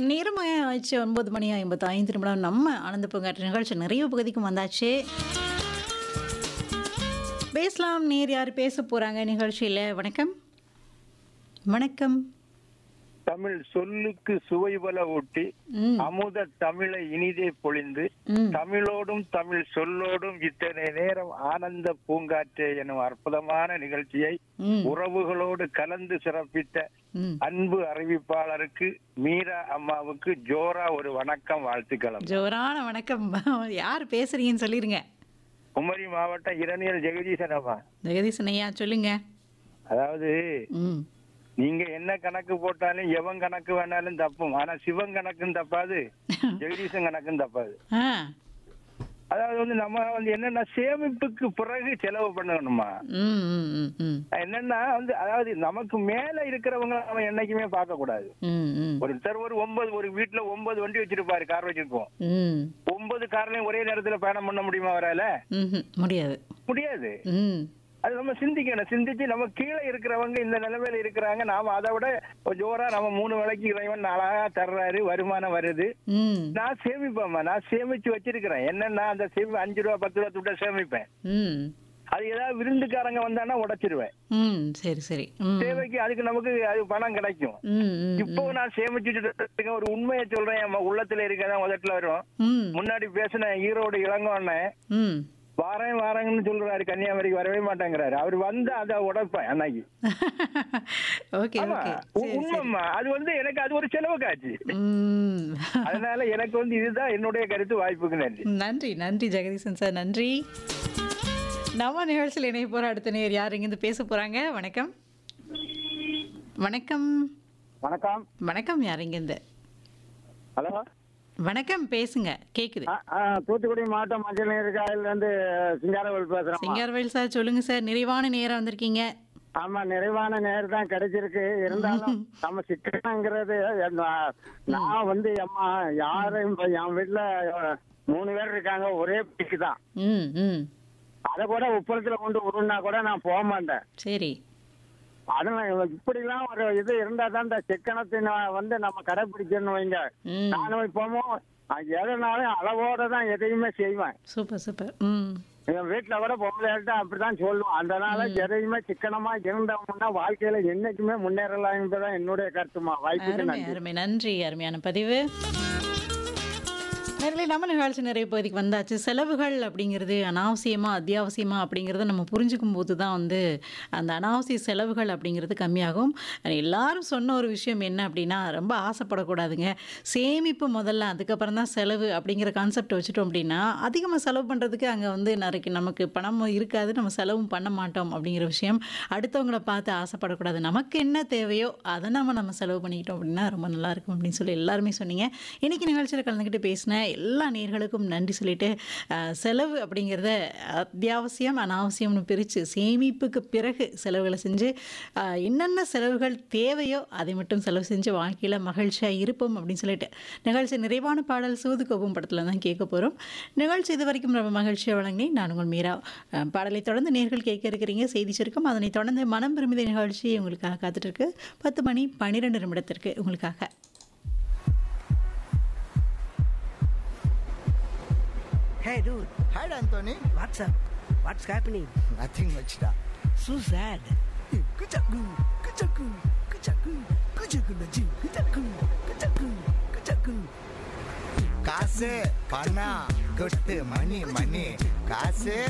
நேரமாக ஆயிடுச்சு ஒன்பது மணி ஐம்பத்தி ஐந்து நிமிடம் நம்ம ஆனந்த பூங்காற்று நிகழ்ச்சி நிறைய பகுதிக்கும் வந்தாச்சு பேசலாம் நேர் யார் பேச போகிறாங்க நிகழ்ச்சியில் வணக்கம் வணக்கம் தமிழ் சொல்லுக்கு சுவை பல ஊட்டி ம் அமுத தமிழை இனிதே பொழிந்து ம் தமிழோடும் தமிழ் சொல்லோடும் இத்தனை நேரம் ஆனந்த பூங்காற்றே எனும் அற்புதமான நிகழ்ச்சியை ம் உறவுகளோடு கலந்து சிறப்பித்த ம் அன்பு அறிவிப்பாளருக்கு மீரா அம்மாவுக்கு ஜோரா ஒரு வணக்கம் வாழ்த்துக்களம் ஜோரான வணக்கம் யார் பேசுறீங்கன்னு சொல்லிருங்க குமரி மாவட்டம் இரணியல் ஜெகதீசன் அம்மா ஜெகதீசன் ஐயா சொல்லுங்க அதாவது ம் நீங்க என்ன கணக்கு போட்டாலும் எவன் கணக்கு வேணாலும் தப்பும் ஆனா சிவன் கணக்கும் தப்பாது ஜெகதீசன் கணக்கும் தப்பாது ஆ அதாவது வந்து நம்ம வந்து என்னன்னா சேமிப்புக்கு பிறகு செலவு பண்ணணுமா ம் ம் ம் ம் என்னன்னா வந்து அதாவது நமக்கு மேல இருக்கிறவங்க நம்ம என்னைக்குமே பார்க்க கூடாது ம் ம் ஒருத்தர் ஒரு ஒன்பது ஒரு வீட்டுல ஒன்பது வண்டி வச்சிருப்பாரு கார் வச்சிருப்போம் ம் ஒன்பது கார்லயும் ஒரே நேரத்துல பயணம் பண்ண முடியுமா வரால ம்ஹும். முடியாது முடியாது ம் அது நம்ம சிந்திக்கணும் சிந்திச்சு நம்ம கீழே இருக்கிறவங்க இந்த நிலைமையில இருக்கிறாங்க நாம அதை விட ஜோரா நம்ம மூணு வேளைக்கு இறைவன் அழகா தர்றாரு வருமானம் வருது ம் நான் சேமிப்பேம்மா நான் சேமிச்சு வச்சிருக்கிறேன் என்னன்னா அந்த சேமி அஞ்சு ரூபா பத்து ரூபா துட்ட சேமிப்பேன் ம் அது ஏதாவது விருந்துக்காரங்க வந்தானா உடைச்சிருவேன் ம் சரி சரி ம் தேவைக்கு அதுக்கு நமக்கு அது பணம் கிடைக்கும் ம் ம் இப்போ நான் சேமிச்சுட்டு இருக்கேன். ஒரு உண்மையை சொல்றேன் என் உள்ளத்துல இருக்கதான் முதல்ல வரும் ம் முன்னாடி பேசின ஈரோடு இளங்கோன்னு ம் வாரேன் வாரேங்கன்னு சொல்றாரு கன்னியாகுமரிக்கு வரவே மாட்டேங்கிறாரு அவர் வந்து அதை உடைப்பேன் அன்னைக்கு ஓகே ஆமா ஓகே உ- உண்மைம்மா அது வந்து எனக்கு அது ஒரு செலவு காட்சி ம் அதனால எனக்கு வந்து இதுதான் என்னுடைய கருத்து வாய்ப்புக்கு நன்றி நன்றி நன்றி ஜெகதீசன் சார் நன்றி நம்ம நிகழ்ச்சியில் இணைய போகிற அடுத்த நேர் யார் இங்கேருந்து பேச போகிறாங்க வணக்கம் வணக்கம் வணக்கம் வணக்கம் யார் இங்கேருந்து ஹலோ வணக்கம் பேசுங்க கேட்குது ஆ, ஆ, தூத்துக்குடி மாவட்டம் மஞ்சள் நீர் காயில இருந்து சிங்காரவேல் பேசுறேன் சிங்காரவேல் சார் சொல்லுங்க சார் நிறைவான நேரம் வந்திருக்கீங்க ஆமா நிறைவான நேரம் தான் கிடைச்சிருக்கு இருந்தாலும் நம்ம சிக்கனங்கிறது நான் நான் வந்து அம்மா யாரும் இப்ப என் வீட்டுல மூணு பேர் இருக்காங்க ஒரே பிடிக்கு தான் ம் ம் அதை கூட உப்பளத்துல கொண்டு விடுனா கூட நான் போக மாட்டேன் சரி அதனால இப்படிலாம் ஒரு இது இருந்தா தான் இந்த சிக்கனத்தை நான் வந்து நம்ம கடைபிடிக்கணும் வைங்க ம் நானும் இப்பவும் எதனாலும் அளவோட தான் எதையுமே செய்வேன் சூப்பர் சூப்பர் ம் என் வீட்டுல கூட பொம்பளைகிட்ட அப்படிதான் சொல்லுவோம் அதனால எதையுமே சிக்கனமா இருந்தோம்னா வாழ்க்கையில என்னைக்குமே முன்னேறலாம் என்பதுதான் என்னுடைய கருத்துமா வாய்ப்புக்கு அருமை நன்றி அருமை நன்றி அருமையான பதிவு நேரில் நம்ம நிகழ்ச்சி நிறைய பகுதிக்கு வந்தாச்சு செலவுகள் அப்படிங்கிறது அனாவசியமா அத்தியாவசியமா அப்படிங்கிறத நம்ம புரிஞ்சுக்கும் போது தான் வந்து அந்த அனாவசிய செலவுகள் அப்படிங்கிறது கம்மியாகும் எல்லாரும் சொன்ன ஒரு விஷயம் என்ன அப்படின்னா ரொம்ப ஆசைப்படக்கூடாதுங்க சேமிப்பு முதல்ல அதுக்கப்புறம் தான் செலவு அப்படிங்கிற கான்செப்ட் வச்சுட்டோம் அப்படின்னா அதிகமாக செலவு பண்ணுறதுக்கு அங்கே வந்து நிறைய நமக்கு பணம் இருக்காது நம்ம செலவும் பண்ண மாட்டோம் அப்படிங்கிற விஷயம் அடுத்தவங்கள பார்த்து ஆசைப்படக்கூடாது நமக்கு என்ன தேவையோ அதை நம்ம நம்ம செலவு பண்ணிக்கிட்டோம் அப்படின்னா ரொம்ப நல்லா இருக்கும் அப்படின்னு சொல்லி எல்லாருமே சொன்னீங்க இன்னைக்கு நிகழ்ச்சியில் கலந்துக்கிட்டு பேசின எல்லா நேர்களுக்கும் நன்றி சொல்லிட்டு அஹ், செலவு அப்படிங்கிறத அத்தியாவசியம் அனாவசியம்னு பிரித்து சேமிப்புக்கு பிறகு செலவுகளை செஞ்சு அஹ், என்னென்ன செலவுகள் தேவையோ அதை மட்டும் செலவு செஞ்சு வாழ்க்கையில் மகிழ்ச்சியாக இருப்போம் அப்படின்னு சொல்லிட்டு நிகழ்ச்சி நிறைவான பாடல் சூது கோபம் படத்தில் தான் கேட்க போகிறோம் நிகழ்ச்சி இது வரைக்கும் ரொம்ப மகிழ்ச்சியாக வழங்கினேன் நான் உங்கள் மீரா அஹ், பாடலை தொடர்ந்து நேர்கள் கேட்க இருக்கிறீங்க செய்தி சுருக்கம் அதனை தொடர்ந்து மனம் விரும்பிய நிகழ்ச்சி உங்களுக்காக காத்துட்டு இருக்கு பத்து மணி பன்னிரெண்டு நிமிடத்திற்கு உங்களுக்காக Hey dude, Hi, Anthony. what's up? What's happening? Nothing much, da. So sad. Kuchaku, kuchaku, kuchaku, kuchaku nachi, kuchaku, kuchaku, kuchaku. காசு பணம் கொட்டு மணி மணி காசு